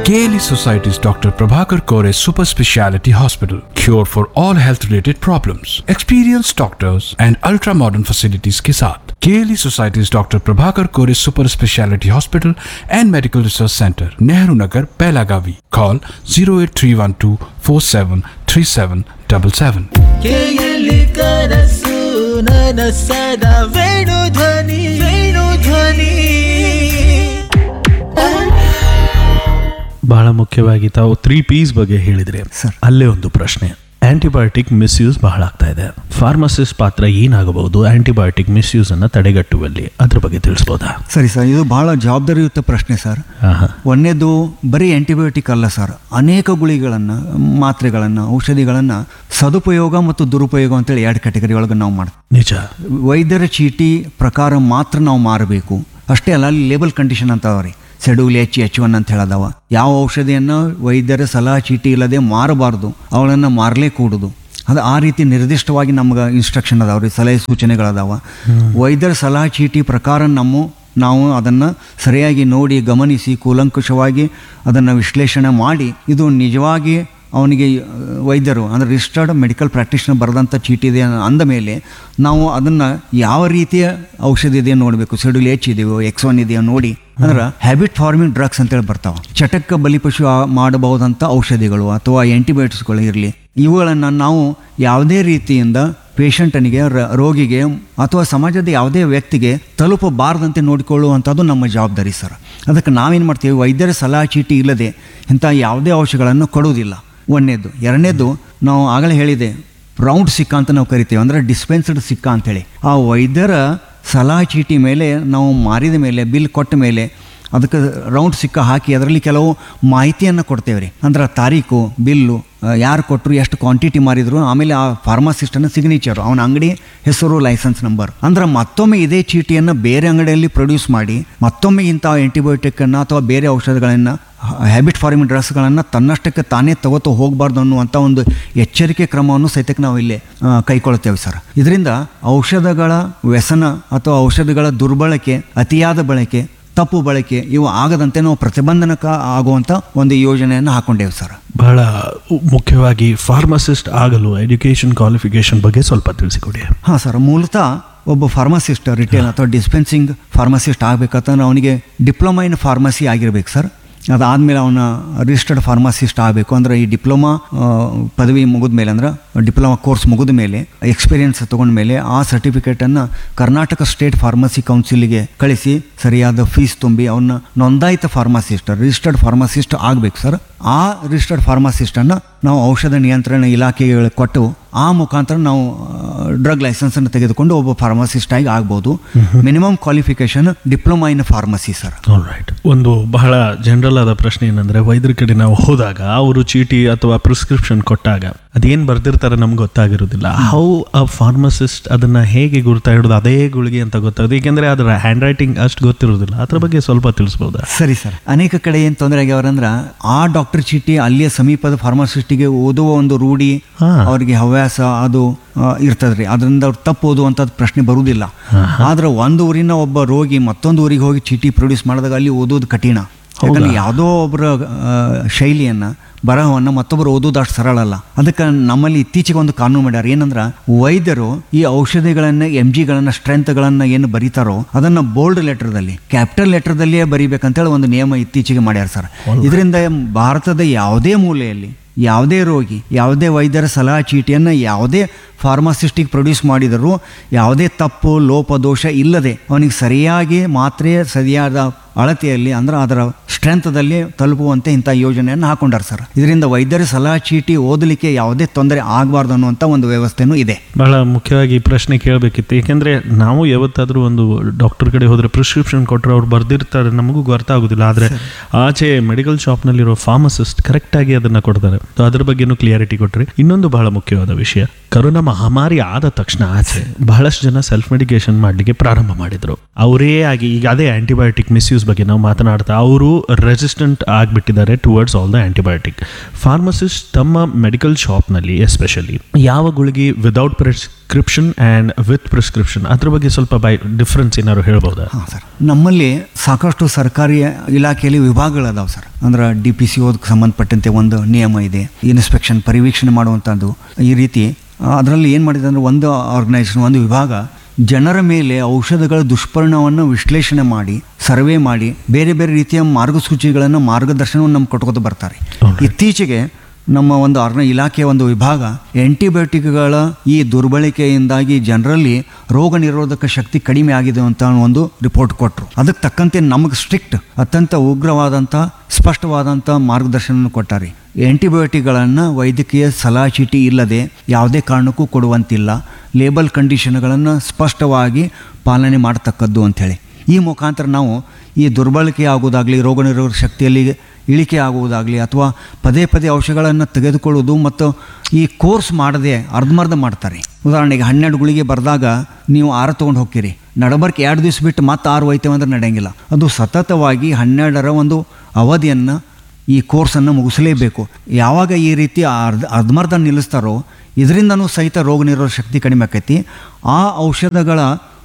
KLE Society's Dr. Prabhakar Kore Super Speciality Hospital. Cure for all health related problems. Experienced doctors and ultra modern facilities के साथ KLE Society's Dr. Prabhakar Kore Super Speciality Hospital and Medical Research Center, Nehru Nagar, Pelagavi. Call 08312 473777. ಕೇಯಲಿ ಕನಸು ನನಸದ ವೇಣು ಧ್ವನಿ ವೇಣು ಧ್ವನಿ ಬಹಳ ಮುಖ್ಯವಾಗಿ ತಾವು three piece ಬಗ್ಗೆ ಹೇಳಿದ್ರಿ ಸರ್. ಅಲ್ಲೇ ಒಂದು ಪ್ರಶ್ನೆ ಆಂಟಿಬಯೋಟಿಕ್ ಮಿಸ್ಯೂಸ್ ಬಹಳ ಆಗ್ತಾ ಇದೆ ಫಾರ್ಮಸಿಸ್ಟ್ ಪಾತ್ರ ಏನಾಗಬಹುದು ಆಂಟಿಬಯೋಟಿಕ್ ಮಿಸ್ಯೂಸ್ ಅನ್ನ ತಡೆಗಟ್ಟುವಲ್ಲಿ ಅದ್ರ ಬಗ್ಗೆ ತಿಳಿಸ್ಬೋದಾ ಸರಿ ಸರ್ ಇದು ಬಹಳ ಜವಾಬ್ದಾರಿಯುತ ಪ್ರಶ್ನೆ ಸರ್ ಆಹಾ. ಒಂದನೇದು ಬರೀ ಆಂಟಿಬಯೋಟಿಕ್ ಅಲ್ಲ ಸರ್ ಅನೇಕ ಗುಳಿಗಳನ್ನು ಮಾತ್ರೆಗಳನ್ನು ಔಷಧಿಗಳನ್ನು ಸದುಪಯೋಗ ಮತ್ತು ದುರುಪಯೋಗ ಅಂತೇಳಿ ಎರಡು ಕ್ಯಾಟಗರಿ ಒಳಗೆ ನಾವು ಮಾಡ್ತೀವಿ ನಿಜ ವೈದ್ಯರ ಚೀಟಿ ಪ್ರಕಾರ ಮಾತ್ರ ನಾವು ಮಾರಬೇಕು ಅಷ್ಟೇ ಅಲ್ಲ ಅಲ್ಲಿ ಲೇಬಲ್ ಕಂಡೀಷನ್ ಅಂತ ಅವ ರೀ ಶೆಡ್ಯೂಲ್ ಎಚ್ ಎಚ್ ಒನ್ ಅಂತ ಹೇಳದವ ಯಾವ ಔಷಧಿಯನ್ನು ವೈದ್ಯರ ಸಲಹಾ ಚೀಟಿ ಇಲ್ಲದೆ ಮಾರಬಾರ್ದು ಅವುಗಳನ್ನು ಮಾರಲೇ ಕೂಡುದು ಅದು ಆ ರೀತಿ ನಿರ್ದಿಷ್ಟವಾಗಿ ನಮ್ಗೆ ಇನ್ಸ್ಟ್ರಕ್ಷನ್ ಅದಾವ ರೀ ಸಲಹೆ ಸೂಚನೆಗಳದಾವ ವೈದ್ಯರ ಸಲಹಾ ಚೀಟಿ ಪ್ರಕಾರ ನಮ್ಮ ನಾವು ಅದನ್ನು ಸರಿಯಾಗಿ ನೋಡಿ ಗಮನಿಸಿ ಕೂಲಂಕುಷವಾಗಿ ಅದನ್ನು ವಿಶ್ಲೇಷಣೆ ಮಾಡಿ ಇದು ನಿಜವಾಗಿ ಅವನಿಗೆ ಆ, ವೈದ್ಯರು ಅಂದರೆ ರಿಜಿಸ್ಟರ್ಡ್ ಮೆಡಿಕಲ್ ಪ್ರಾಕ್ಟೀಷನರ್ ಬರೆದಂಥ ಚೀಟಿ ಇದೆ ಅಂದ ಮೇಲೆ ನಾವು ಅದನ್ನು ಯಾವ ರೀತಿಯ ಔಷಧಿ ಇದೆ ನೋಡಬೇಕು ಶೆಡ್ಯೂಲ್ ಎಚ್ ಇದೆಯೋ ಎಕ್ಸ್ ಒನ್ ಇದೆಯೋ ನೋಡಿ ಅಂದ್ರೆ ಹ್ಯಾಬಿಟ್ ಫಾರ್ಮಿಂಗ್ ಡ್ರಗ್ಸ್ ಅಂತೇಳಿ ಬರ್ತಾವೆ ಚಟಕ್ಕೆ ಬಲಿಪಶು ಆ- ಮಾಡಬಹುದಂಥ ಔಷಧಿಗಳು ಅಥವಾ ಆ್ಯಂಟಿಬಯೋಟಿಕ್ಸ್ಗಳು ಇರಲಿ ಇವುಗಳನ್ನು ನಾವು ಯಾವುದೇ ರೀತಿಯಿಂದ ಪೇಷಂಟನಿಗೆ ರ- ರೋಗಿಗೆ ಅಥವಾ ಸಮಾಜದ ಯಾವುದೇ ವ್ಯಕ್ತಿಗೆ ತಲುಪಬಾರದಂತೆ ನೋಡಿಕೊಳ್ಳುವಂಥದ್ದು ನಮ್ಮ ಜವಾಬ್ದಾರಿ ಸರ್ ಅದಕ್ಕೆ ನಾವೇನು ಮಾಡ್ತೀವಿ ವೈದ್ಯರ ಸಲಹಾ ಚೀಟಿ ಇಲ್ಲದೆ ಇಂಥ ಯಾವುದೇ ಔಷಧಿಗಳನ್ನು ಕೊಡುವುದಿಲ್ಲ ಒಂದನೇದು ಎರಡನೇದು ನಾವು ಆಗಲೇ ಹೇಳಿದೆ ರೌಂಡ್ ಸಿಕ್ಕ ಅಂತ ನಾವು ಕರಿತೀವಿ ಅಂದರೆ ಡಿಸ್ಪೆನ್ಸ್ಡ್ ಸಿಕ್ಕ ಅಂತೇಳಿ ಆ ವೈದ್ಯರ ಸಲಹಾ ಚೀಟಿ ಮೇಲೆ ನಾವು ಮಾರಿದ ಮೇಲೆ ಬಿಲ್ ಕೊಟ್ಟ ಮೇಲೆ ಅದಕ್ಕೆ ರೌಂಡ್ ಸಿಕ್ಕ ಹಾಕಿ ಅದರಲ್ಲಿ ಕೆಲವು ಮಾಹಿತಿಯನ್ನು ಕೊಡ್ತೇವೆ ರೀ ಅಂದ್ರೆ ತಾರೀಕು ಬಿಲ್ಲು ಯಾರು ಕೊಟ್ಟರು ಎಷ್ಟು ಕ್ವಾಂಟಿಟಿ ಮಾರಿದ್ರು ಆಮೇಲೆ ಆ ಫಾರ್ಮಾಸಿಸ್ಟನ ಸಿಗ್ನೇಚರ್ ಅವನ ಅಂಗಡಿ ಹೆಸರು ಲೈಸೆನ್ಸ್ ನಂಬರ್ ಅಂದ್ರೆ ಮತ್ತೊಮ್ಮೆ ಇದೇ ಚೀಟಿಯನ್ನು ಬೇರೆ ಅಂಗಡಿಯಲ್ಲಿ ಪ್ರೊಡ್ಯೂಸ್ ಮಾಡಿ ಮತ್ತೊಮ್ಮೆ ಇಂಥ ಆ್ಯಂಟಿಬಯೋಟಿಕ್ಕನ್ನು ಅಥವಾ ಬೇರೆ ಔಷಧಗಳನ್ನು ಹ್ಯಾಬಿಟ್ ಫಾರ್ಮಿಂಗ್ ಡ್ರಗ್ಸ್ಗಳನ್ನು ತನ್ನಷ್ಟಕ್ಕೆ ತಾನೇ ತಗೋತಾ ಹೋಗಬಾರ್ದು ಅನ್ನುವಂಥ ಒಂದು ಎಚ್ಚರಿಕೆ ಕ್ರಮವನ್ನು ಸಹಿತಕ್ಕೆ ನಾವು ಇಲ್ಲಿ ಆ, ಕೈಗೊಳ್ತೇವೆ ಸರ್ ಇದರಿಂದ ಔಷಧಗಳ ವ್ಯಸನ ಅಥವಾ ಔಷಧಗಳ ದುರ್ಬಳಕೆ ಅತಿಯಾದ ಬಳಕೆ ತಪ್ಪು ಬಳಕೆ ಇವು ಆಗದಂತೆ ನಾವು ಪ್ರತಿಬಂಧನಕ ಆಗುವಂಥ ಒಂದು ಯೋಜನೆಯನ್ನು ಹಾಕೊಂಡೇವೆ ಸರ್ ಬಹಳ ಮುಖ್ಯವಾಗಿ ಫಾರ್ಮಸಿಸ್ಟ್ ಆಗಲು ಎಜುಕೇಶನ್ ಕ್ವಾಲಿಫಿಕೇಶನ್ ಬಗ್ಗೆ ಸ್ವಲ್ಪ ತಿಳಿಸಿಕೊಡಿ ಹಾಂ ಸರ್ ಮೂಲತಃ ಒಬ್ಬ ಫಾರ್ಮಸಿಸ್ಟ್ ರಿಟೇಲ್ ಅಥವಾ ಡಿಸ್ಪೆನ್ಸಿಂಗ್ ಫಾರ್ಮಸಿಸ್ಟ್ ಆಗಬೇಕಂತಂದ್ರೆ ಅವನಿಗೆ ಡಿಪ್ಲೊಮಾ ಇನ್ ಫಾರ್ಮಸಿ ಆಗಿರ್ಬೇಕು ಸರ್ ಅದಾದಮೇಲೆ ಅವನ ರಿಜಿಸ್ಟರ್ಡ್ ಫಾರ್ಮಸಿಸ್ಟ್ ಆಗಬೇಕು ಅಂದರೆ ಈ ಡಿಪ್ಲೊಮಾ ಆ, ಪದವಿ ಮುಗಿದ ಮೇಲೆ ಅಂದ್ರೆ ಡಿಪ್ಲೊಮಾ ಕೋರ್ಸ್ ಮುಗಿದ ಮೇಲೆ ಎಕ್ಸ್ಪೀರಿಯನ್ಸ್ ತಗೊಂಡ ಮೇಲೆ ಆ ಸರ್ಟಿಫಿಕೇಟನ್ನು ಕರ್ನಾಟಕ ಸ್ಟೇಟ್ ಫಾರ್ಮಸಿ ಕೌನ್ಸಿಲಿಗೆ ಕಳಿಸಿ ಸರಿಯಾದ ಫೀಸ್ ತುಂಬಿ ಅವನ್ನ ನೋಂದಾಯಿತ ಫಾರ್ಮಸಿಸ್ಟ್ ರಿಜಿಸ್ಟರ್ಡ್ ಫಾರ್ಮಸಿಸ್ಟ್ ಆಗಬೇಕು ಸರ್ ಆ ರಿಜಿಸ್ಟರ್ಡ್ ಫಾರ್ಮಸಿಸ್ಟನ್ನು ನಾವು ಔಷಧ ನಿಯಂತ್ರಣ ಇಲಾಖೆಗೆ ಕೊಟ್ಟು ಆ ಮುಖಾಂತರ ನಾವು ಡ್ರಗ್ ಲೈಸೆನ್ಸನ್ನು ತೆಗೆದುಕೊಂಡು ಒಬ್ಬ ಫಾರ್ಮಸಿಸ್ಟ್ ಆಗಿ ಆಗ್ಬೋದು minimum qualification diploma in pharmacy sir right ಒಂದು ಬಹಳ ಜನರಲ್ ಆದ ಪ್ರಶ್ನೆ ಏನಂದ್ರೆ ವೈದ್ಯರ ಕಡೆ ನಾವು ಹೋದಾಗ ಅವರು ಚೀಟಿ ಅಥವಾ ಪ್ರಿಸ್ಕ್ರಿಪ್ಷನ್ ಕೊಟ್ಟಾಗ ಅದೇನ್ ಬರ್ದಿರ್ತಾರೆ ನಮ್ಗೆ ಗೊತ್ತಾಗಿರೋದಿಲ್ಲ ಹೌ ಅ ಫಾರ್ಮಸಿಸ್ಟ್ ಅದನ್ನ ಹೇಗೆ ಗುರ್ತಾ ಹಿಡಿದು ಅದೇ ಗುಳಿಗೆ ಅಂತ ಗೊತ್ತಾಗೋದು ಏಕೆಂದ್ರೆ ಅದರ ಹ್ಯಾಂಡ್ ರೈಟಿಂಗ್ ಅಷ್ಟು ಗೊತ್ತಿರೋದಿಲ್ಲ ಅದ್ರ ಬಗ್ಗೆ ಸ್ವಲ್ಪ ತಿಳಿಸ್ಬೋದಾ ಸರಿ ಸರ್ ಅನೇಕ ಕಡೆ ಏನು ತೊಂದರೆ ಆಗ್ಯಾವ್ರಂದ್ರೆ ಆ ಡಾಕ್ಟರ್ ಚೀಟಿ ಅಲ್ಲಿಯ ಸಮೀಪದ ಫಾರ್ಮಸಿಸ್ಟಿಗೆ ಓದುವ ಒಂದು ರೂಢಿ ಹಾ. ಅವರಿಗೆ ಹವ್ಯಾಸ ಅದು ಆ, ಇರ್ತದ್ರಿ ಅದರಿಂದ ಅವ್ರು ತಪ್ಪು ಓದುವಂಥದ್ದು ಪ್ರಶ್ನೆ ಬರುವುದಿಲ್ಲ ಆದ್ರೆ ಒಂದು ಊರಿನ ಒಬ್ಬ ರೋಗಿ ಮತ್ತೊಂದು ಊರಿಗೆ ಹೋಗಿ ಚೀಟಿ ಪ್ರೊಡ್ಯೂಸ್ ಮಾಡಿದಾಗ ಅಲ್ಲಿ ಓದೋದು ಕಠಿಣ ಯಾಕಂದ್ರೆ ಯಾವುದೋ ಒಬ್ಬರ ಆ, ಶೈಲಿಯನ್ನ ಬರಹವನ್ನು ಮತ್ತೊಬ್ಬರು ಓದೋದು ಅಷ್ಟು ಸರಳ ಅಲ್ಲ ಅದಕ್ಕೆ ನಮ್ಮಲ್ಲಿ ಇತ್ತೀಚೆಗೆ ಒಂದು ಕಾನೂನು ಮಾಡ್ಯಾರ ಏನಂದ್ರ ವೈದ್ಯರು ಈ ಔಷಧಿಗಳನ್ನ ಎಂ ಜಿಗಳನ್ನ ಸ್ಟ್ರೆಂತ್ಗಳನ್ನ ಏನು ಬರೀತಾರೋ ಅದನ್ನ ಬೋಲ್ಡ್ ಲೆಟರ್ದಲ್ಲಿ ಕ್ಯಾಪಿಟಲ್ ಲೆಟರ್ದಲ್ಲಿಯೇ ಬರೀಬೇಕಂತೇಳಿ ಒಂದು ನಿಯಮ ಇತ್ತೀಚೆಗೆ ಮಾಡ್ಯಾರ ಸರ್ ಇದರಿಂದ ಭಾರತದ ಯಾವುದೇ ಮೂಲೆಯಲ್ಲಿ ಯಾವುದೇ ರೋಗಿ ಯಾವುದೇ ವೈದ್ಯರ ಸಲಹಾ ಚೀಟಿಯನ್ನು ಯಾವುದೇ ಫಾರ್ಮಸಿಸ್ಟಿಗೆ ಪ್ರೊಡ್ಯೂಸ್ ಮಾಡಿದರೂ ಯಾವುದೇ ತಪ್ಪು ಲೋಪದೋಷ ಇಲ್ಲದೆ ಅವನಿಗೆ ಸರಿಯಾಗಿ ಮಾತ್ರೆ ಸರಿಯಾದ ಅಳತೆಯಲ್ಲಿ ಅಂದ್ರೆ ಅದರ ಸ್ಟ್ರೆಂತ್ದಲ್ಲಿ ತಲುಪುವಂತೆ ಇಂಥ ಯೋಜನೆಯನ್ನು ಹಾಕೊಂಡಾರ ಸರ್ ಇದರಿಂದ ವೈದ್ಯರ ಸಲಹಾ ಚೀಟಿ ಓದಲಿಕ್ಕೆ ಯಾವುದೇ ತೊಂದರೆ ಆಗಬಾರ್ದು ಅನ್ನುವಂಥ ಒಂದು ವ್ಯವಸ್ಥೆನೂ ಇದೆ ಬಹಳ ಮುಖ್ಯವಾಗಿ ಈ ಪ್ರಶ್ನೆ ಕೇಳಬೇಕಿತ್ತು ಏಕೆಂದ್ರೆ ನಾವು ಯಾವತ್ತಾದ್ರೂ ಒಂದು ಡಾಕ್ಟರ್ ಕಡೆ ಹೋದ್ರೆ ಪ್ರಿಸ್ಕ್ರಿಪ್ಷನ್ ಕೊಟ್ಟರೆ ಅವ್ರು ಬರ್ದಿರ್ತಾರೆ ನಮಗೂ ಗೊತ್ತಾಗೋದಿಲ್ಲ ಆದ್ರೆ ಆಚೆ ಮೆಡಿಕಲ್ ಶಾಪ್ನಲ್ಲಿರೋ ಫಾರ್ಮಸಿಸ್ಟ್ ಕರೆಕ್ಟಾಗಿ ಅದನ್ನ ಕೊಡ್ತಾರೆ So ಅದ್ರ ಬಗ್ಗೆನೂ ಕ್ಲಿಯಾರಿಟಿ ಕೊಟ್ರಿ ಇನ್ನೊಂದು ಬಹಳ ಮುಖ್ಯವಾದ ವಿಷಯ ಕರೋನಾ ಮಹಾಮಾರಿ ಆದ ತಕ್ಷಣ ಆಚೆ ಬಹಳಷ್ಟು ಜನ ಸೆಲ್ಫ್ ಮೆಡಿಕೇಶನ್ ಮಾಡಲಿಕ್ಕೆ ಪ್ರಾರಂಭ ಮಾಡಿದ್ರು ಅವರೇ ಆಗಿ ಈಗ ಅದೇ ಆಂಟಿಬಯೋಟಿಕ್ ಮಿಸ್ಯೂಸ್ ಬಗ್ಗೆ ನಾವು ಮಾತನಾಡ್ತಾ ಅವರು ರೆಸಿಸ್ಟೆಂಟ್ ಆಗಿಬಿಟ್ಟಿದ್ದಾರೆ towards all the antibiotic pharmacist ತಮ್ಮ ಮೆಡಿಕಲ್ ಶಾಪ್ನಲ್ಲಿ ಎಸ್ಪೆಷಲಿ ಯಾವ ಗುಳಿಗೆ without prescription and with prescription ಅದ್ರ ಬಗ್ಗೆ ಸ್ವಲ್ಪ ಬೈ ಡಿಫ್ರೆನ್ಸ್ ಏನಾದ್ರು ಹೇಳ್ಬೋದಾ ಹಾಂ ಸರ್ ನಮ್ಮಲ್ಲಿ ಸಾಕಷ್ಟು ಸರ್ಕಾರಿ ಇಲಾಖೆಯಲ್ಲಿ ವಿಭಾಗಗಳದಾವೆ ಸರ್ ಅಂದ್ರೆ ಡಿ ಪಿ ಸಿ ಓದಕ್ಕೆ ಸಂಬಂಧಪಟ್ಟಂತೆ ಒಂದು ನಿಯಮ ಇದೆ ಇನ್ಸ್ಪೆಕ್ಷನ್ ಪರಿವೀಕ್ಷಣೆ ಮಾಡುವಂಥದ್ದು ಈ ರೀತಿ ಅದರಲ್ಲಿ ಏನು ಮಾಡಿದೆ ಅಂದರೆ ಒಂದು ಆರ್ಗನೈಸೇಷನ್ ಒಂದು ವಿಭಾಗ ಜನರ ಮೇಲೆ ಔಷಧಗಳ ದುಷ್ಪರಿಣಾಮವನ್ನು ವಿಶ್ಲೇಷಣೆ ಮಾಡಿ ಸರ್ವೆ ಮಾಡಿ ಬೇರೆ ಬೇರೆ ರೀತಿಯ ಮಾರ್ಗಸೂಚಿಗಳನ್ನು ಮಾರ್ಗದರ್ಶನವನ್ನು ನಮ್ಗೆ ಕೊಟ್ಕೋತ ಬರ್ತಾರೆ ಇತ್ತೀಚೆಗೆ ನಮ್ಮ ಒಂದು ಅರ್ನ ಇಲಾಖೆಯ ಒಂದು ವಿಭಾಗ ಆಂಟಿಬಯೋಟಿಕ್ಗಳ ಈ ದುರ್ಬಳಕೆಯಿಂದಾಗಿ ಜನರಲ್ಲಿ ರೋಗ ನಿರೋಧಕ ಶಕ್ತಿ ಕಡಿಮೆ ಆಗಿದೆ ಅಂತ ಒಂದು ರಿಪೋರ್ಟ್ ಕೊಟ್ಟರು ಅದಕ್ಕೆ ತಕ್ಕಂತೆ ನಮಗೆ ಸ್ಟ್ರಿಕ್ಟ್ ಅತ್ಯಂತ ಉಗ್ರವಾದಂಥ ಸ್ಪಷ್ಟವಾದಂಥ ಮಾರ್ಗದರ್ಶನ ಕೊಟ್ಟಾರೆ ಆಂಟಿಬಯೋಟಿಕ್ಗಳನ್ನು ವೈದ್ಯಕೀಯ ಸಲಹಾ ಚೀಟಿ ಇಲ್ಲದೆ ಯಾವುದೇ ಕಾರಣಕ್ಕೂ ಕೊಡುವಂತಿಲ್ಲ ಲೇಬಲ್ ಕಂಡೀಷನ್ಗಳನ್ನು ಸ್ಪಷ್ಟವಾಗಿ ಪಾಲನೆ ಮಾಡತಕ್ಕದ್ದು ಅಂಥೇಳಿ ಈ ಮುಖಾಂತರ ನಾವು ಈ ದುರ್ಬಳಕೆ ಆಗುವುದಾಗಲಿ ರೋಗ ನಿರೋಧಕ ಶಕ್ತಿಯಲ್ಲಿ ಇಳಿಕೆ ಆಗುವುದಾಗಲಿ ಅಥವಾ ಪದೇ ಪದೇ ಔಷಧಗಳನ್ನು ತೆಗೆದುಕೊಳ್ಳುವುದು ಮತ್ತು ಈ ಕೋರ್ಸ್ ಮಾಡದೆ ಅರ್ಧಮರ್ಧ ಮಾಡ್ತಾರೆ ಉದಾಹರಣೆಗೆ ಹನ್ನೆರಡು ಗುಳಿಗೆ ಬರೆದಾಗ ನೀವು ಆರು ತೊಗೊಂಡು ಹೋಗ್ತೀರಿ ನಡಬರ್ಕ್ ಎರಡು ದಿವಸ ಬಿಟ್ಟು ಮತ್ತೆ ಆರು ಒಯ್ತೇವೆ ಅಂದ್ರೆ ನಡೆಯಂಗಿಲ್ಲ ಅದು ಸತತವಾಗಿ ಹನ್ನೆರಡರ ಒಂದು ಅವಧಿಯನ್ನು ಈ ಕೋರ್ಸನ್ನು ಮುಗಿಸಲೇಬೇಕು ಯಾವಾಗ ಈ ರೀತಿ ಅರ್ಧ ಅರ್ಧಮರ್ಧ ನಿಲ್ಲಿಸ್ತಾರೋ ಇದರಿಂದನೂ ಸಹಿತ ರೋಗ ನಿರೋಧಕ ಶಕ್ತಿ ಕಡಿಮೆ ಆಕೈತಿ ಆ ಔಷಧಗಳ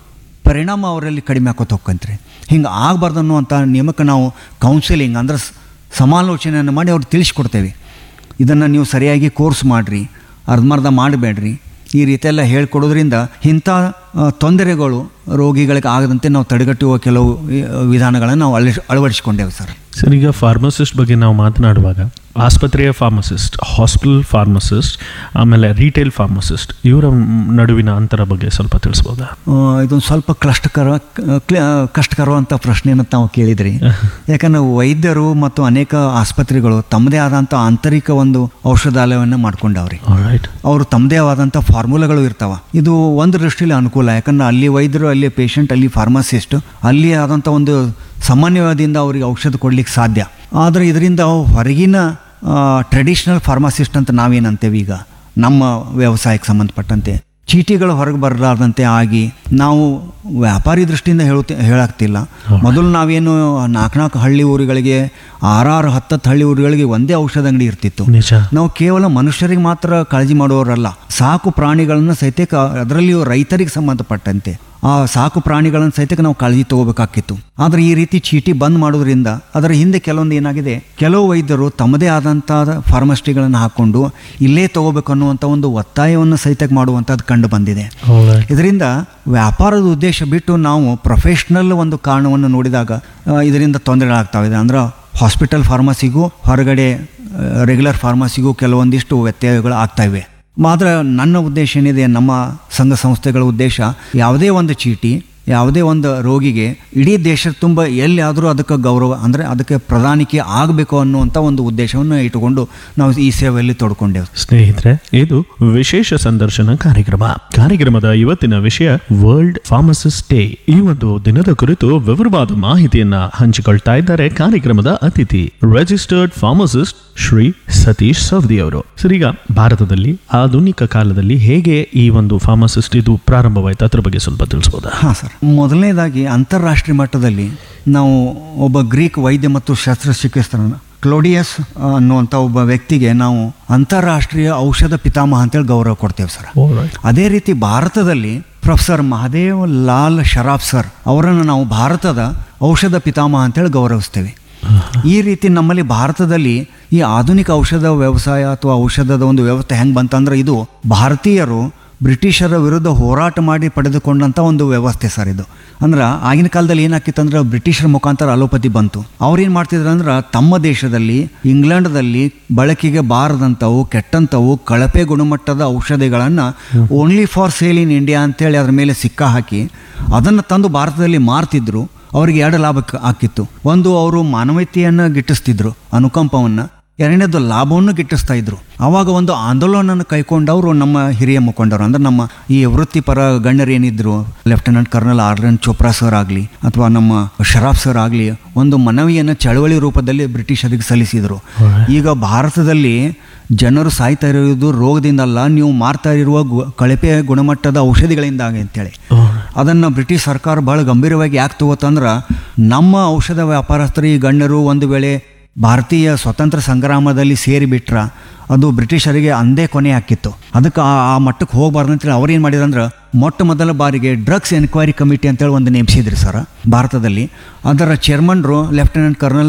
ಪರಿಣಾಮ ಅವರಲ್ಲಿ ಕಡಿಮೆ ಆಕೋತ ಹೋಗ್ಕಂತ್ರಿ ಹಿಂಗೆ ಆಗಬಾರ್ದು ಅನ್ನುವಂಥ ನಿಯಮಕ್ಕೆ ನಾವು ಕೌನ್ಸಿಲಿಂಗ್ ಅಂದ್ರೆ ಸ- ಸಮಾಲೋಚನೆಯನ್ನು ಮಾಡಿ ಅವ್ರಿಗೆ ತಿಳಿಸ್ಕೊಡ್ತೇವೆ ಇದನ್ನು ನೀವು ಸರಿಯಾಗಿ ಕೋರ್ಸ್ ಮಾಡಿರಿ ಅರ್ಧಮರ್ಧ ಮಾಡಬೇಡ್ರಿ ಈ ರೀತಿಯೆಲ್ಲ ಹೇಳ್ಕೊಡೋದ್ರಿಂದ ಇಂಥ ಆ, ತೊಂದರೆಗಳು ರೋಗಿಗಳಿಗೆ ಆಗದಂತೆ ನಾವು ತಡೆಗಟ್ಟುವ ಕೆಲವು ಈ, ವಿಧಾನಗಳನ್ನು ನಾವು ಅಳವಡಿಸ್ ಅಳವಡಿಸಿಕೊಂಡೇವೆ ಸರ್ ಸರ್ ಈಗ ಫಾರ್ಮಸಿಸ್ಟ್ ಬಗ್ಗೆ ನಾವು ಮಾತನಾಡುವಾಗ ಆಸ್ಪತ್ರೆಯ ಫಾರ್ಮಸಿಸ್ಟ್ ಹಾಸ್ಪಿಟಲ್ ಫಾರ್ಮಸಿಸ್ಟ್ ಆಮೇಲೆ ರಿಟೇಲ್ ಫಾರ್ಮಸಿಸ್ಟ್ ಇವರ ನಡುವಿನ ಅಂತರ ಬಗ್ಗೆ ಸ್ವಲ್ಪ ತಿಳಿಸ್ಬೋದಾ ಆ, ಇದೊಂದು ಸ್ವಲ್ಪ ಕ್ಲಿಷ್ಟಕರ ಕ್ಲ- ಕಷ್ಟಕರವಂಥ ಪ್ರಶ್ನೆಯನ್ನು ತಾವು ಕೇಳಿದ್ರಿ ಯಾಕಂದ್ರೆ ವೈದ್ಯರು ಮತ್ತು ಅನೇಕ ಆಸ್ಪತ್ರೆಗಳು ತಮ್ಮದೇ ಆದಂಥ ಆಂತರಿಕ ಒಂದು ಔಷಧಾಲಯವನ್ನು ಮಾಡ್ಕೊಂಡವ್ರಿ ರೈಟ್ ಅವರು ತಮ್ಮದೇ ಆದಂಥ ಫಾರ್ಮುಲಾಗಳು ಇರ್ತಾವ ಇದು ಒಂದು ದೃಷ್ಟಿಲಿ ಅನುಕೂಲ ಯಾಕಂದ್ರೆ ಅಲ್ಲಿ ವೈದ್ಯರು ಅಲ್ಲಿ ಪೇಷಂಟ್ ಅಲ್ಲಿ ಫಾರ್ಮಸಿಸ್ಟ್ ಅಲ್ಲಿ ಆದಂಥ ಒಂದು ಸಮನ್ವಯದಿಂದ ಅವರಿಗೆ ಔಷಧ ಕೊಡ್ಲಿಕ್ಕೆ ಸಾಧ್ಯ ಆದರೆ ಇದರಿಂದ ಹೊರಗಿನ ಟ್ರೆಡಿಷ್ನಲ್ ಫಾರ್ಮಸಿಸ್ಟ್ ಅಂತ ನಾವೇನಂತೇವೆ ಈಗ ನಮ್ಮ ವ್ಯವಸಾಯಕ್ಕೆ ಸಂಬಂಧಪಟ್ಟಂತೆ ಚೀಟಿಗಳು ಹೊರಗೆ ಬರಲಾರ್ದಂತೆ ಆಗಿ ನಾವು ವ್ಯಾಪಾರಿ ದೃಷ್ಟಿಯಿಂದ ಹೇಳುತ್ತೆ ಹೇಳಾಗ್ತಿಲ್ಲ ಮೊದಲು ನಾವೇನು ನಾಲ್ಕು ನಾಲ್ಕು ಹಳ್ಳಿ ಊರುಗಳಿಗೆ ಆರಾರು ಹತ್ತತ್ತು ಹಳ್ಳಿ ಊರುಗಳಿಗೆ ಒಂದೇ ಔಷಧ ಅಂಗಡಿ ಇರ್ತಿತ್ತು ನಿಜ ನಾವು ಕೇವಲ ಮನುಷ್ಯರಿಗೆ ಮಾತ್ರ ಕಾಳಜಿ ಮಾಡುವವರಲ್ಲ ಸಾಕು ಪ್ರಾಣಿಗಳನ್ನು ಸಹಿತ ಅದರಲ್ಲಿಯೂ ರೈತರಿಗೆ ಸಂಬಂಧಪಟ್ಟಂತೆ ಆ ಸಾಕು ಪ್ರಾಣಿಗಳನ್ನು ಸಹಿತ ನಾವು ಕಾಳಜಿ ತಗೋಬೇಕಾಗಿತ್ತು ಆದರೆ ಈ ರೀತಿ ಚೀಟಿ ಬಂದ್ ಮಾಡೋದ್ರಿಂದ ಅದರ ಹಿಂದೆ ಕೆಲವೊಂದು ಏನಾಗಿದೆ ಕೆಲವು ವೈದ್ಯರು ತಮ್ಮದೇ ಆದಂಥ ಫಾರ್ಮಸ್ಟಿಗಳನ್ನು ಹಾಕ್ಕೊಂಡು ಇಲ್ಲೇ ತಗೋಬೇಕು ಅನ್ನುವಂಥ ಒಂದು ಒತ್ತಾಯವನ್ನು ಸಹಿತ ಮಾಡುವಂಥದ್ದು ಕಂಡು ಬಂದಿದೆ ಇದರಿಂದ ವ್ಯಾಪಾರದ ಉದ್ದೇಶ ಬಿಟ್ಟು ನಾವು ಪ್ರೊಫೆಷ್ನಲ್ ಒಂದು ಕಾರಣವನ್ನು ನೋಡಿದಾಗ ಆ, ಇದರಿಂದ ತೊಂದರೆಗಳಾಗ್ತಾವೆ ಅಂದ್ರೆ ಹಾಸ್ಪಿಟಲ್ ಫಾರ್ಮಸಿಗೂ ಹೊರಗಡೆ ರೆಗ್ಯುಲರ್ ಫಾರ್ಮಸಿಗೂ ಕೆಲವೊಂದಿಷ್ಟು ವ್ಯತ್ಯಯಗಳು ಆಗ್ತಾ ಇವೆ ಮಾತ್ರ ನನ್ನ ಉದ್ದೇಶ ಏನಿದೆ ನಮ್ಮ ಸಂಘ ಸಂಸ್ಥೆಗಳ ಉದ್ದೇಶ ಯಾವುದೇ ಒಂದು ಚೀಟಿ ಯಾವುದೇ ಒಂದು ರೋಗಿಗೆ ಇಡೀ ದೇಶದ ತುಂಬ ಎಲ್ಲಿಯಾದರೂ ಅದಕ್ಕೆ ಗೌರವ ಅಂದರೆ ಅದಕ್ಕೆ ಪ್ರಧಾನಿಕೆ ಆಗಬೇಕು ಅನ್ನುವಂಥ ಒಂದು ಉದ್ದೇಶವನ್ನು ಇಟ್ಟುಕೊಂಡು ನಾವು ಈ ಸೇವೆಯಲ್ಲಿ ತೊಡ್ಕೊಂಡೇವೆ ಸ್ನೇಹಿತರೆ ಇದು ವಿಶೇಷ ಸಂದರ್ಶನ ಕಾರ್ಯಕ್ರಮ ಕಾರ್ಯಕ್ರಮದ ಇವತ್ತಿನ ವಿಷಯ ವರ್ಲ್ಡ್ ಫಾರ್ಮಸಿಸ್ಟ್ ಡೇ ಈ ಒಂದು ದಿನದ ಕುರಿತು ವಿವರವಾದ ಮಾಹಿತಿಯನ್ನ ಹಂಚಿಕೊಳ್ತಾ ಇದ್ದಾರೆ ಕಾರ್ಯಕ್ರಮದ ಅತಿಥಿ ರಿಜಿಸ್ಟರ್ಡ್ ಫಾರ್ಮಸಿಸ್ಟ್ ಶ್ರೀ ಸತೀಶ್ ಸವದಿ ಅವರು ಸರ್ ಈಗ ಭಾರತದಲ್ಲಿ ಆಧುನಿಕ ಕಾಲದಲ್ಲಿ ಹೇಗೆ ಈ ಒಂದು ಫಾರ್ಮಸಿಸ್ಟ್ ಇದು ಪ್ರಾರಂಭವಾಯ್ತು ಅದ್ರ ಬಗ್ಗೆ ಸ್ವಲ್ಪ ತಿಳಿಸ್ಬೋದಾ ಹಾಂ ಸರ್ ಮೊದಲನೇದಾಗಿ ಅಂತಾರಾಷ್ಟ್ರೀಯ ಮಟ್ಟದಲ್ಲಿ ನಾವು ಒಬ್ಬ ಗ್ರೀಕ್ ವೈದ್ಯ ಮತ್ತು ಶಸ್ತ್ರಚಿಕಿತ್ಸಕರನ್ನ ಕ್ಲೋಡಿಯಸ್ ಅನ್ನುವಂಥ ಒಬ್ಬ ವ್ಯಕ್ತಿಗೆ ನಾವು ಅಂತಾರಾಷ್ಟ್ರೀಯ ಔಷಧ ಪಿತಾಮಹ ಅಂತೇಳಿ ಗೌರವ ಕೊಡ್ತೇವೆ ಸರ್ ಅದೇ ರೀತಿ ಭಾರತದಲ್ಲಿ ಪ್ರೊಫೆಸರ್ ಮಹದೇವ್ ಲಾಲ್ ಶರಾಫ್ ಸರ್ ಅವರನ್ನು ನಾವು ಭಾರತದ ಔಷಧ ಪಿತಾಮಹ ಅಂತೇಳಿ ಗೌರವಿಸ್ತೇವೆ ಈ ರೀತಿ ನಮ್ಮಲ್ಲಿ ಭಾರತದಲ್ಲಿ ಈ ಆಧುನಿಕ ಔಷಧ ವ್ಯವಸಾಯ ಅಥವಾ ಔಷಧದ ಒಂದು ವ್ಯವಸ್ಥೆ ಹೆಂಗೆ ಬಂತಂದ್ರೆ ಇದು ಭಾರತೀಯರು ಬ್ರಿಟಿಷರ ವಿರುದ್ಧ ಹೋರಾಟ ಮಾಡಿ ಪಡೆದುಕೊಂಡಂಥ ಒಂದು ವ್ಯವಸ್ಥೆ ಸರ್ ಇದು ಅಂದ್ರೆ ಆಗಿನ ಕಾಲದಲ್ಲಿ ಏನಾಕಿತ್ತು ಅಂದ್ರೆ ಬ್ರಿಟಿಷರ ಮುಖಾಂತರ ಅಲೋಪತಿ ಬಂತು ಅವ್ರೇನು ಮಾಡ್ತಿದ್ರು ಅಂದ್ರೆ ತಮ್ಮ ದೇಶದಲ್ಲಿ ಇಂಗ್ಲೆಂಡ್ದಲ್ಲಿ ಬಳಕೆಗೆ ಬಾರದಂಥವು ಕೆಟ್ಟಂಥವು ಕಳಪೆ ಗುಣಮಟ್ಟದ ಔಷಧಿಗಳನ್ನು only for sale in India ಅಂತೇಳಿ ಅದ್ರ ಮೇಲೆ ಸಿಕ್ಕ ಹಾಕಿ ಅದನ್ನು ತಂದು ಭಾರತದಲ್ಲಿ ಮಾರ್ತಿದ್ರು ಅವರಿಗೆ ಎರಡು ಲಾಭ ಆಕಿತ್ತು ಒಂದು ಅವರು ಮಾನವೀಯತೆಯನ್ನು ಗಿಟ್ಟಿಸ್ತಿದ್ರು ಅನುಕಂಪವನ್ನು ಎರಡನೇದು ಲಾಭವನ್ನು ಗಿಟ್ಟಿಸ್ತಾ ಇದ್ರು ಆವಾಗ ಒಂದು ಆಂದೋಲನ ಕೈಕೊಂಡವರು ನಮ್ಮ ಹಿರಿಯ ಮುಖಂಡರು ಅಂದ್ರೆ ನಮ್ಮ ಈ ವೃತ್ತಿಪರ ಗಣ್ಯರು ಏನಿದ್ರು lieutenant colonel R N Chopra sir ಆಗಲಿ ಅಥವಾ ನಮ್ಮ ಶರಾಫ್ ಸರ್ ಆಗಲಿ ಒಂದು ಮನವಿಯನ್ನು ಚಳವಳಿ ರೂಪದಲ್ಲಿ ಬ್ರಿಟಿಷರಿಗೆ ಸಲ್ಲಿಸಿದರು ಈಗ ಭಾರತದಲ್ಲಿ ಜನರು ಸಾಯ್ತಾ ಇರೋದು ರೋಗದಿಂದಲ್ಲ ನೀವು ಮಾರ್ತಾ ಇರುವ ಗು- ಕಳಪೆ ಗುಣಮಟ್ಟದ ಔಷಧಿಗಳಿಂದಾಗಿ ಅಂತೇಳಿ ಅದನ್ನು ಬ್ರಿಟಿಷ್ ಸರ್ಕಾರ ಬಹಳ ಗಂಭೀರವಾಗಿ ಯಾಕೆ ತಗೋತಂದ್ರೆ ನಮ್ಮ ಔಷಧ ವ್ಯಾಪಾರಸ್ಥರು ಈ ಗಣ್ಯರು ಒಂದು ವೇಳೆ ಭಾರತೀಯ ಸ್ವತಂತ್ರ ಸಂಗ್ರಾಮದಲ್ಲಿ ಸೇರಿಬಿಟ್ರ ಅದು ಬ್ರಿಟಿಷರಿಗೆ ಅಂದೇ ಕೊನೆ ಹಾಕಿತ್ತು ಅದಕ್ಕೆ ಆ ಆ ಮಟ್ಟಕ್ಕೆ ಹೋಗಬಾರ್ದು ಅಂತೇಳಿ ಅವ್ರೇನು ಮಾಡಿದ್ರು ಅಂದ್ರೆ ಮೊಟ್ಟ ಮೊದಲ ಬಾರಿಗೆ ಡ್ರಗ್ಸ್ ಎನ್ಕ್ವೈರಿ ಕಮಿಟಿ ಅಂತೇಳಿ ಒಂದು ನೇಮಿಸಿದ್ರಿ ಸರ್ ಭಾರತದಲ್ಲಿ ಅದರ ಚೇರ್ಮನ್ರು lieutenant colonel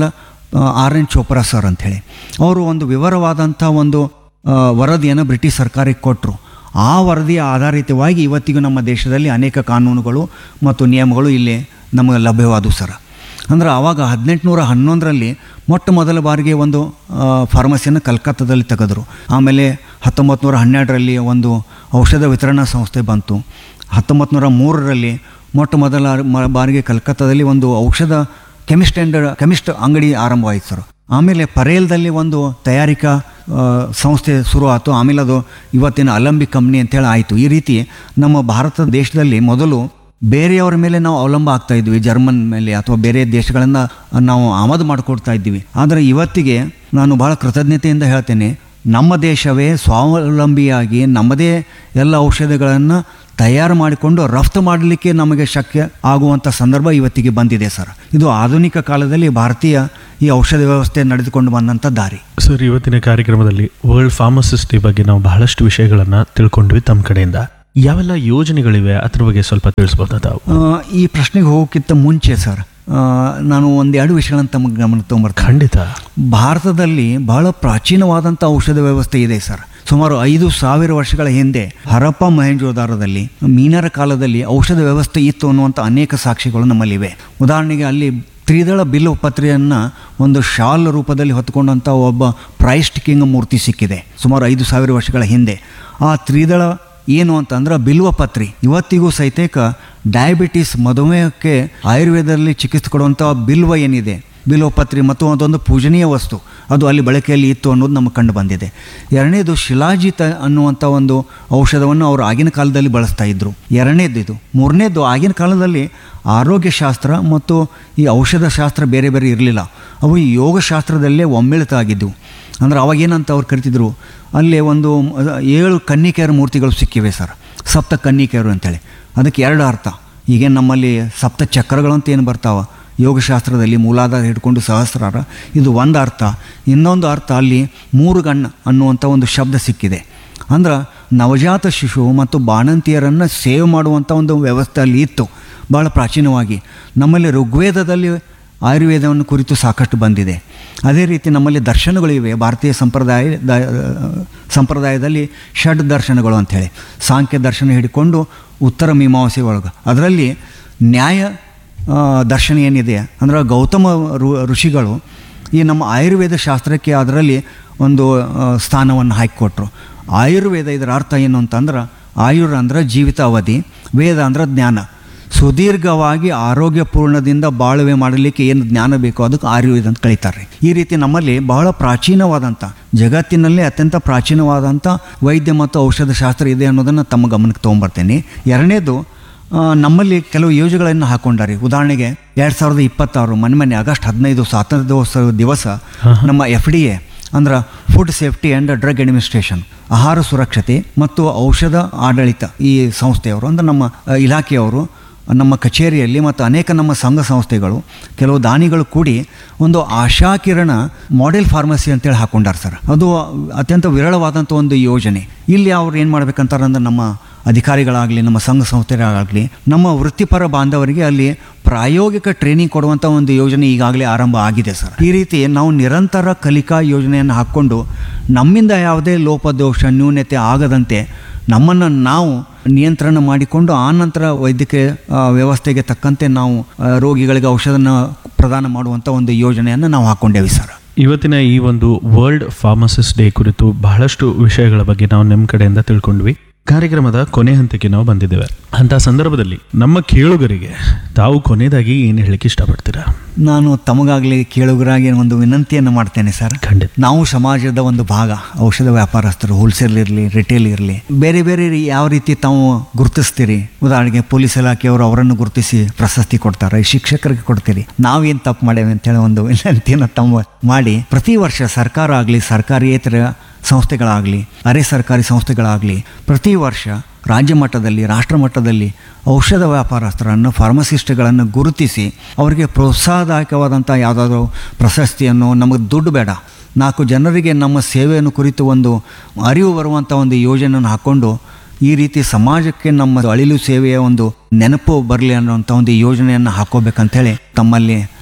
R N Chopra sir ಅಂಥೇಳಿ ಅವರು ಒಂದು ವಿವರವಾದಂಥ ಒಂದು ಆ, ವರದಿಯನ್ನು ಬ್ರಿಟಿಷ್ ಸರ್ಕಾರಕ್ಕೆ ಕೊಟ್ಟರು ಆ ವರದಿಯ ಆಧಾರಿತವಾಗಿ ಇವತ್ತಿಗೂ ನಮ್ಮ ದೇಶದಲ್ಲಿ ಅನೇಕ ಕಾನೂನುಗಳು ಮತ್ತು ನಿಯಮಗಳು ಇಲ್ಲಿ ನಮಗೆ ಲಭ್ಯವಾದವು ಸರ್ ಅಂದ್ರೆ ಆವಾಗ ಹದಿನೆಂಟುನೂರ ಹನ್ನೊಂದರಲ್ಲಿ ಮೊಟ್ಟ ಮೊದಲ ಬಾರಿಗೆ ಒಂದು ಫಾರ್ಮಸಿಯನ್ನು ಕಲ್ಕತ್ತಾದಲ್ಲಿ ತೆಗೆದರು ಆಮೇಲೆ ಹತ್ತೊಂಬತ್ತು ನೂರ ಹನ್ನೆರಡರಲ್ಲಿ ಒಂದು ಔಷಧ ವಿತರಣಾ ಸಂಸ್ಥೆ ಬಂತು ಹತ್ತೊಂಬತ್ತು ನೂರ ಮೂರರಲ್ಲಿ ಮೊಟ್ಟ ಮೊದಲ ಮ- ಬಾರಿಗೆ ಕಲ್ಕತ್ತಾದಲ್ಲಿ ಒಂದು ಔಷಧ ಕೆಮಿಸ್ಟ್ ಆ್ಯಂಡ್ ಕೆಮಿಸ್ಟ್ ಅಂಗಡಿ ಆರಂಭವಾಯಿತು ಸರ್ ಆಮೇಲೆ ಪರೇಲ್ದಲ್ಲಿ ಒಂದು ತಯಾರಿಕಾ ಆ, ಸಂಸ್ಥೆ ಶುರು ಆಯಿತು ಆಮೇಲೆ ಅದು ಇವತ್ತಿನ ಅಲಂಬಿಕ್ ಕಂಪ್ನಿ ಅಂತೇಳಿ ಆಯಿತು ಈ ರೀತಿ ನಮ್ಮ ಭಾರತ ದೇಶದಲ್ಲಿ ಮೊದಲು ಬೇರೆಯವರ ಮೇಲೆ ನಾವು ಅವಲಂಬ ಆಗ್ತಾ ಇದ್ವಿ ಜರ್ಮನ್ ಮೇಲೆ ಅಥವಾ ಬೇರೆ ದೇಶಗಳನ್ನು ನಾವು ಆಮದು ಮಾಡಿಕೊಡ್ತಾ ಇದ್ದೀವಿ ಆದರೆ ಇವತ್ತಿಗೆ ನಾನು ಬಹಳ ಕೃತಜ್ಞತೆಯಿಂದ ಹೇಳ್ತೇನೆ ನಮ್ಮ ದೇಶವೇ ಸ್ವಾವಲಂಬಿಯಾಗಿ ನಮ್ಮದೇ ಎಲ್ಲ ಔಷಧಿಗಳನ್ನು ತಯಾರು ಮಾಡಿಕೊಂಡು ರಫ್ತು ಮಾಡಲಿಕ್ಕೆ ನಮಗೆ ಶಕ್ಯ ಆಗುವಂಥ ಸಂದರ್ಭ ಇವತ್ತಿಗೆ ಬಂದಿದೆ ಸರ್ ಇದು ಆಧುನಿಕ ಕಾಲದಲ್ಲಿ ಭಾರತೀಯ ಈ ಔಷಧ ವ್ಯವಸ್ಥೆ ನಡೆದುಕೊಂಡು ಬಂದಂಥ ದಾರಿ ಸರ್ ಇವತ್ತಿನ ಕಾರ್ಯಕ್ರಮದಲ್ಲಿ ವರ್ಲ್ಡ್ ಫಾರ್ಮಸಿಸ್ಟ್ ಡೇ ಬಗ್ಗೆ ನಾವು ಬಹಳಷ್ಟು ವಿಷಯಗಳನ್ನ ತಿಳ್ಕೊಂಡ್ವಿ ತಮ್ಮ ಕಡೆಯಿಂದ ಯಾವೆಲ್ಲ ಯೋಜನೆಗಳಿವೆ ಅದ್ರ ಬಗ್ಗೆ ಸ್ವಲ್ಪ ತಿಳಿಸ್ಬೋದಾ ತಾವು ಆ, ಈ ಪ್ರಶ್ನೆಗೆ ಹೋಗೋಕ್ಕಿಂತ ಮುಂಚೆ ಸರ್ ಆ, ನಾನು ಒಂದೆರಡು ವಿಷಯಗಳನ್ನು ತಮಗೆ ಗಮನಕ್ಕೆ ತೊಗೊಂಬರ್ತೀನಿ ಖಂಡಿತ ಭಾರತದಲ್ಲಿ ಬಹಳ ಪ್ರಾಚೀನವಾದಂಥ ಔಷಧ ವ್ಯವಸ್ಥೆ ಇದೆ ಸರ್ ಸುಮಾರು ಐದು ಸಾವಿರ ವರ್ಷಗಳ ಹಿಂದೆ ಹರಪ್ಪ ಮಹೇಂಜೋದಾರದಲ್ಲಿ ಮೀನರ ಕಾಲದಲ್ಲಿ ಔಷಧ ವ್ಯವಸ್ಥೆ ಇತ್ತು ಅನ್ನುವಂಥ ಅನೇಕ ಸಾಕ್ಷಿಗಳು ನಮ್ಮಲ್ಲಿವೆ ಉದಾಹರಣೆಗೆ ಅಲ್ಲಿ ತ್ರಿದಳ ಬಿಲ್ವ ಪತ್ರೆಯನ್ನು ಒಂದು ಶಾಲ್ ರೂಪದಲ್ಲಿ ಹೊತ್ತುಕೊಂಡಂಥ ಒಬ್ಬ ಪ್ರೈಸ್ಟ್ ಕಿಂಗ್ ಮೂರ್ತಿ ಸಿಕ್ಕಿದೆ ಸುಮಾರು ಐದು ಸಾವಿರ ವರ್ಷಗಳ ಹಿಂದೆ ಆ ತ್ರಿದಳ ಏನು ಅಂತಂದ್ರೆ ಬಿಲ್ವ ಪತ್ರಿ ಇವತ್ತಿಗೂ ಸಹಿತೇಕ ಡಯಾಬಿಟಿಸ್ ಮಧುಮೇಹಕ್ಕೆ ಆಯುರ್ವೇದದಲ್ಲಿ ಚಿಕಿತ್ಸೆ ಕೊಡುವಂಥ ಬಿಲ್ವ ಏನಿದೆ ಬಿಲ್ವ ಪತ್ರಿ ಮತ್ತು ಅದೊಂದು ಪೂಜನೀಯ ವಸ್ತು ಅದು ಅಲ್ಲಿ ಬಳಕೆಯಲ್ಲಿ ಇತ್ತು ಅನ್ನೋದು ನಮಗೆ ಕಂಡು ಬಂದಿದೆ ಎರಡನೇದು ಶಿಲಾಜಿತ ಅನ್ನುವಂಥ ಒಂದು ಔಷಧವನ್ನು ಅವರು ಆಗಿನ ಕಾಲದಲ್ಲಿ ಬಳಸ್ತಾ ಇದ್ದರು ಎರಡನೇದು ಇದು ಮೂರನೇದು ಆಗಿನ ಕಾಲದಲ್ಲಿ ಆರೋಗ್ಯಶಾಸ್ತ್ರ ಮತ್ತು ಈ ಔಷಧ ಶಾಸ್ತ್ರ ಬೇರೆ ಬೇರೆ ಇರಲಿಲ್ಲ ಅವು ಈ ಯೋಗಶಾಸ್ತ್ರದಲ್ಲೇ ಒಮ್ಮಿಳಿತ ಆಗಿದ್ದವು ಅಂದ್ರೆ ಅವಾಗೇನಂತ ಅವ್ರು ಕರಿತಿದ್ರು ಅಲ್ಲಿ ಒಂದು ಮ- ಏಳು ಕನ್ನಿಕೆಯರ ಮೂರ್ತಿಗಳು ಸಿಕ್ಕಿವೆ ಸರ್ ಸಪ್ತ ಕನ್ನಿಕೆಯರು ಅಂತೇಳಿ ಅದಕ್ಕೆ ಎರಡು ಅರ್ಥ ಈಗೇನು ನಮ್ಮಲ್ಲಿ ಸಪ್ತ ಚಕ್ರಗಳು ಅಂತ ಏನು ಬರ್ತಾವ ಯೋಗಶಾಸ್ತ್ರದಲ್ಲಿ ಮೂಲಾಧಾರ ಹಿಡ್ಕೊಂಡು ಸಹಸ್ರಾರ ಇದು ಒಂದು ಅರ್ಥ ಇನ್ನೊಂದು ಅರ್ಥ ಅಲ್ಲಿ ಮೂರು ಗಣ್ಣ ಅನ್ನುವಂಥ ಒಂದು ಶಬ್ದ ಸಿಕ್ಕಿದೆ ಅಂದ್ರೆ ನವಜಾತ ಶಿಶು ಮತ್ತು ಬಾಣಂತಿಯರನ್ನು ಸೇವ್ ಮಾಡುವಂಥ ಒಂದು ವ್ಯವಸ್ಥೆ ಅಲ್ಲಿ ಇತ್ತು ಭಾಳ ಪ್ರಾಚೀನವಾಗಿ ನಮ್ಮಲ್ಲಿ ಋಗ್ವೇದದಲ್ಲಿ ಆಯುರ್ವೇದವನ್ನು ಕುರಿತು ಸಾಕಷ್ಟು ಬಂದಿದೆ ಅದೇ ರೀತಿ ನಮ್ಮಲ್ಲಿ ದರ್ಶನಗಳಿವೆ ಭಾರತೀಯ ಸಂಪ್ರದಾಯ ದ- ಸಂಪ್ರದಾಯದಲ್ಲಿ ಷಡ್ ದರ್ಶನಗಳು ಅಂಥೇಳಿ ಸಾಂಖ್ಯ ದರ್ಶನ ಹಿಡ್ಕೊಂಡು ಉತ್ತರ ಮೀಮಾಂಸೆ ಒಳಗೆ ಅದರಲ್ಲಿ ನ್ಯಾಯ ಆ, ದರ್ಶನ ಏನಿದೆ ಅಂದ್ರೆ ಗೌತಮ ಋ- ಋಷಿಗಳು ಈ ನಮ್ಮ ಆಯುರ್ವೇದ ಶಾಸ್ತ್ರಕ್ಕೆ ಅದರಲ್ಲಿ ಒಂದು ಆ, ಸ್ಥಾನವನ್ನು ಹಾಕಿಕೊಟ್ರು ಆಯುರ್ವೇದ ಇದರ ಅರ್ಥ ಏನು ಅಂತಂದ್ರೆ ಆಯುರ್ ಅಂದ್ರೆ ಜೀವಿತ ಅವಧಿ ವೇದ ಅಂದ್ರೆ ಜ್ಞಾನ ಸುದೀರ್ಘವಾಗಿ ಆರೋಗ್ಯಪೂರ್ಣದಿಂದ ಬಾಳುವೆ ಮಾಡಲಿಕ್ಕೆ ಏನು ಜ್ಞಾನ ಬೇಕೋ ಅದಕ್ಕೆ ಆಯುರ್ವೇದ ಅಂತ ಕರೀತಾರೆ ಈ ರೀತಿ ನಮ್ಮಲ್ಲಿ ಬಹಳ ಪ್ರಾಚೀನವಾದಂಥ ಜಗತ್ತಿನಲ್ಲೇ ಅತ್ಯಂತ ಪ್ರಾಚೀನವಾದಂಥ ವೈದ್ಯ ಮತ್ತು ಔಷಧ ಶಾಸ್ತ್ರ ಇದೆ ಅನ್ನೋದನ್ನು ತಮ್ಮ ಗಮನಕ್ಕೆ ತೊಗೊಂಬರ್ತೇನೆ ಎರಡನೇದು ಆ, ನಮ್ಮಲ್ಲಿ ಕೆಲವು ಯೋಜನೆಗಳನ್ನು ಹಾಕೊಂಡಾರೆ ಉದಾಹರಣೆಗೆ ಎರಡು ಸಾವಿರದ ಇಪ್ಪತ್ತಾರು ಮೊನ್ನೆ ಮೊನ್ನೆ ಆಗಸ್ಟ್ ಹದಿನೈದು ಸ್ವಾತಂತ್ರ್ಯ ದಿವಸ ದಿವಸ ನಮ್ಮ ಎಫ್ ಡಿ ಎ ಅಂದ್ರೆ food safety and drug administration ಆಹಾರ ಸುರಕ್ಷತೆ ಮತ್ತು ಔಷಧ ಆಡಳಿತ ಈ ಸಂಸ್ಥೆಯವರು ಅಂದ್ರೆ ನಮ್ಮ ಆ, ಇಲಾಖೆಯವರು ನಮ್ಮ ಕಚೇರಿಯಲ್ಲಿ ಮತ್ತು ಅನೇಕ ನಮ್ಮ ಸಂಘ ಸಂಸ್ಥೆಗಳು ಕೆಲವು ದಾನಿಗಳು ಕೂಡಿ ಒಂದು ಆಶಾಕಿರಣ ಮಾಡೆಲ್ ಫಾರ್ಮಸಿ ಅಂತೇಳಿ ಹಾಕೊಂಡಾರ ಸರ್ ಅದು ಅತ್ಯಂತ ವಿರಳವಾದಂಥ ಒಂದು ಯೋಜನೆ ಇಲ್ಲಿ ಅವ್ರು ಏನು ಮಾಡ್ಬೇಕಂತಾರೆ ಅಂದ್ರೆ ನಮ್ಮ ಅಧಿಕಾರಿಗಳಾಗಲಿ ನಮ್ಮ ಸಂಘ ಸಂಸ್ಥೆಗಳಾಗಲಿ ನಮ್ಮ ವೃತ್ತಿಪರ ಬಾಂಧವರಿಗೆ ಅಲ್ಲಿ ಪ್ರಾಯೋಗಿಕ ಟ್ರೈನಿಂಗ್ ಕೊಡುವಂಥ ಒಂದು ಯೋಜನೆ ಈಗಾಗಲೇ ಆರಂಭ ಆಗಿದೆ ಸರ್ ಈ ರೀತಿ ನಾವು ನಿರಂತರ ಕಲಿಕಾ ಯೋಜನೆಯನ್ನು ಹಾಕ್ಕೊಂಡು ನಮ್ಮಿಂದ ಯಾವುದೇ ಲೋಪದೋಷ ನ್ಯೂನತೆ ಆಗದಂತೆ ನಮ್ಮನ್ನು ನಾವು ನಿಯಂತ್ರಣ ಮಾಡಿಕೊಂಡು ಆ ನಂತರ ವೈದ್ಯಕೀಯ ಆ, ವ್ಯವಸ್ಥೆಗೆ ತಕ್ಕಂತೆ ನಾವು ಆ, ರೋಗಿಗಳಿಗೆ ಔಷಧನ ಪ್ರದಾನ ಮಾಡುವಂಥ ಒಂದು ಯೋಜನೆಯನ್ನು ನಾವು ಹಾಕ್ಕೊಂಡೇವಿ ಸರ್ ಇವತ್ತಿನ ಈ ಒಂದು ವರ್ಲ್ಡ್ ಫಾರ್ಮಸಿಸ್ಟ್ ಡೇ ಕುರಿತು ಬಹಳಷ್ಟು ವಿಷಯಗಳ ಬಗ್ಗೆ ನಾವು ನಿಮ್ಮ ಕಡೆಯಿಂದ ತಿಳ್ಕೊಂಡ್ವಿ ಕಾರ್ಯಕ್ರಮದ ಕೊನೆ ಹಂತಕ್ಕೆ ನಾವು ಬಂದಿದ್ದೇವೆ ಅಂತ ಸಂದರ್ಭದಲ್ಲಿ ನಮ್ಮ ಕೇಳುಗರಿಗೆ ತಾವು ಕೊನೆಯದಾಗಿ ಏನು ಹೇಳಕ್ಕೆ ಇಷ್ಟಪಡ್ತೀರಾ ನಾನು ತಮಗಾಗಲಿ ಕೇಳುಗರಾಗಿ ಒಂದು ವಿನಂತಿಯನ್ನು ಮಾಡ್ತೇನೆ ಸರ್ ಖಂಡಿತ ನಾವು ಸಮಾಜದ ಒಂದು ಭಾಗ ಔಷಧ ವ್ಯಾಪಾರಸ್ಥರು ಹೋಲ್ಸೇಲ್ ಇರಲಿ ರಿಟೇಲ್ ಇರಲಿ ಬೇರೆ ಬೇರೆ ರೀ- ಯಾವ ರೀತಿ ತಾವು ಗುರುತಿಸ್ತೀರಿ ಉದಾಹರಣೆಗೆ ಪೊಲೀಸ್ ಇಲಾಖೆಯವರು ಅವರನ್ನು ಗುರುತಿಸಿ ಪ್ರಶಸ್ತಿ ಕೊಡ್ತಾರೆ ಶಿಕ್ಷಕರಿಗೆ ಕೊಡ್ತೀರಿ ನಾವೇನು ತಪ್ಪು ಮಾಡೇವೆ ಅಂತೇಳಿ ಒಂದು ವಿನಂತಿಯನ್ನು ತಮ್ಮ ಮಾಡಿ ಪ್ರತಿ ವರ್ಷ ಸರ್ಕಾರ ಆಗಲಿ ಸರ್ಕಾರಿಯೇತರ ಸಂಸ್ಥೆಗಳಾಗಲಿ ಅರೆ ಸರ್ಕಾರಿ ಸಂಸ್ಥೆಗಳಾಗಲಿ ಪ್ರತಿ ವರ್ಷ ರಾಜ್ಯ ಮಟ್ಟದಲ್ಲಿ ರಾಷ್ಟ್ರ ಮಟ್ಟದಲ್ಲಿ ಔಷಧ ವ್ಯಾಪಾರಸ್ಥರನ್ನು ಫಾರ್ಮಸಿಸ್ಟ್ಗಳನ್ನು ಗುರುತಿಸಿ ಅವರಿಗೆ ಪ್ರೋತ್ಸಾಹದಾಯಕವಾದಂಥ ಯಾವುದಾದ್ರೂ ಪ್ರಶಸ್ತಿಯನ್ನು ನಮಗೆ ದುಡ್ಡು ಬೇಡ ನಾಲ್ಕು ಜನರಿಗೆ ನಮ್ಮ ಸೇವೆಯನ್ನು ಕುರಿತು ಒಂದು ಅರಿವು ಬರುವಂಥ ಒಂದು ಯೋಜನೆಯನ್ನು ಹಾಕ್ಕೊಂಡು ಈ ರೀತಿ ಸಮಾಜಕ್ಕೆ ನಮ್ಮ ಅಳಿಲು ಸೇವೆಯ ಒಂದು ನೆನಪು ಬರಲಿ ಅನ್ನೋಂಥ ಒಂದು ಯೋಜನೆಯನ್ನು ಹಾಕೋಬೇಕಂತೇಳಿ ತಮ್ಮಲ್ಲಿ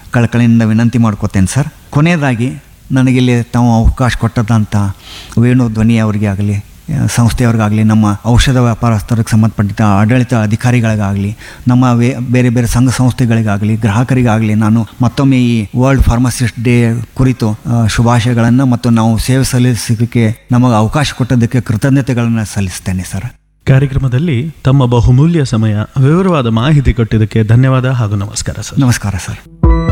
ಕಳಕಳಿಯಿಂದ ವಿನಂತಿ ಮಾಡ್ಕೋತೇನೆ ಸರ್ ಕೊನೆಯದಾಗಿ ನನಗಿಲ್ಲಿ ತಾವು ಅವಕಾಶ ಕೊಟ್ಟದಂಥ ವೇಣು ಧ್ವನಿ ಅವರಿಗೆ ಆಗಲಿ ಸಂಸ್ಥೆಯವ್ರಿಗಾಗಲಿ ನಮ್ಮ ಔಷಧ ವ್ಯಾಪಾರಸ್ಥರಿಗೆ ಸಂಬಂಧಪಟ್ಟ ಆಡಳಿತ ಅಧಿಕಾರಿಗಳಿಗಾಗಲಿ ನಮ್ಮ ವೇ ಬೇರೆ ಬೇರೆ ಸಂಘ ಸಂಸ್ಥೆಗಳಿಗಾಗಲಿ ಗ್ರಾಹಕರಿಗಾಗಲಿ ನಾನು ಮತ್ತೊಮ್ಮೆ ಈ ವರ್ಲ್ಡ್ ಫಾರ್ಮಸಿಸ್ಟ್ ಡೇ ಕುರಿತು ಆ, ಶುಭಾಶಯಗಳನ್ನು ಮತ್ತು ನಾವು ಸೇವೆ ಸಲ್ಲಿಸಲಿಕ್ಕೆ ನಮಗೆ ಅವಕಾಶ ಕೊಟ್ಟದ್ದಕ್ಕೆ ಕೃತಜ್ಞತೆಗಳನ್ನು ಸಲ್ಲಿಸ್ತೇನೆ ಸರ್ ಕಾರ್ಯಕ್ರಮದಲ್ಲಿ ತಮ್ಮ ಬಹುಮೂಲ್ಯ ಸಮಯ ವಿವರವಾದ ಮಾಹಿತಿ ಕೊಟ್ಟಿದ್ದಕ್ಕೆ ಧನ್ಯವಾದ ಹಾಗೂ ನಮಸ್ಕಾರ ಸರ್ ನಮಸ್ಕಾರ ಸರ್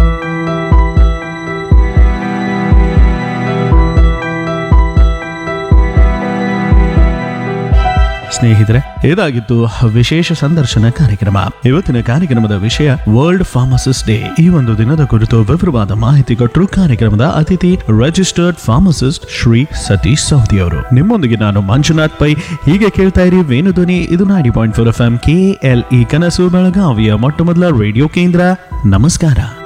ಸ್ನೇಹಿತರೆ ಇದಾಗಿತ್ತು ವಿಶೇಷ ಸಂದರ್ಶನ ಕಾರ್ಯಕ್ರಮ ಇವತ್ತಿನ ಕಾರ್ಯಕ್ರಮದ ವಿಷಯ ವರ್ಲ್ಡ್ ಫಾರ್ಮಸಿಸ್ಟ್ ಡೇ ಈ ಒಂದು ದಿನದ ಕುರಿತು ವಿವರವಾದ ಮಾಹಿತಿ ಕೊಟ್ಟರು ಕಾರ್ಯಕ್ರಮದ ಅತಿಥಿ ರಿಜಿಸ್ಟರ್ಡ್ ಫಾರ್ಮಸಿಸ್ಟ್ ಶ್ರೀ ಸತೀಶ್ ಸೌದಿ ಅವರು ನಿಮ್ಮೊಂದಿಗೆ ನಾನು ಮಂಜುನಾಥ್ ಪೈ ಹೀಗೆ ಕೇಳ್ತಾ ಇರಿ ವೇಣುಧ್ವನಿ ಇದು ninety point four F M K L E ಕನಸು ಬೆಳಗಾವಿಯ ಮೊಟ್ಟ ಮೊದಲ ರೇಡಿಯೋ ಕೇಂದ್ರ ನಮಸ್ಕಾರ